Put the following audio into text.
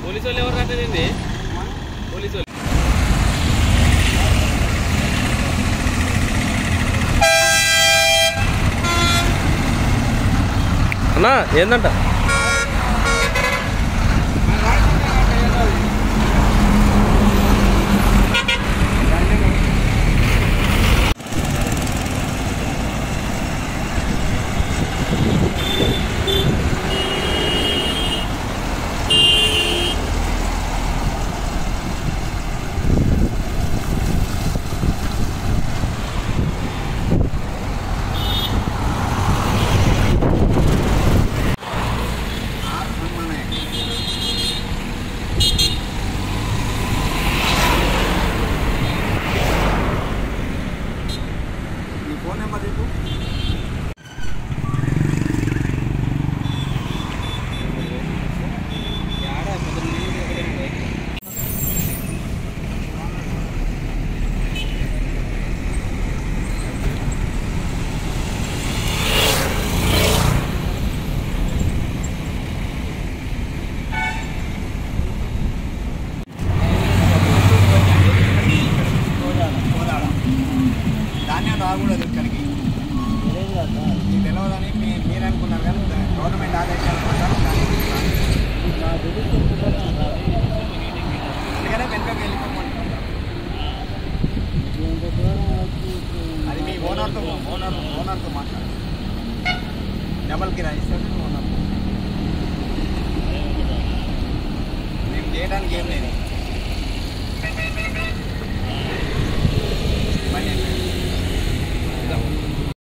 police వాళ్ళు ఎవరు రాకదండి police వాళ్ళు అన్నా ఏందంట మీ ఫోన్ నెంబర్ చెప్పు ధాన్యం రాకూడదు ఇక్కడికి మీకు తెలియదని మీ మీరు అనుకున్నారు కానీ గవర్నమెంట్ ఆదేశాల ప్రకారం ధాన్యం అందుకనే వెనుకకి వెళ్ళిపోమంటున్నాం అది మీ ఓనర్తో ఓనర్ ఓనర్తో మాట్లాడు డబల్ కిరాయి ఇస్తాడు ఓనర్ మేము చేయడానికి ఏం లేదు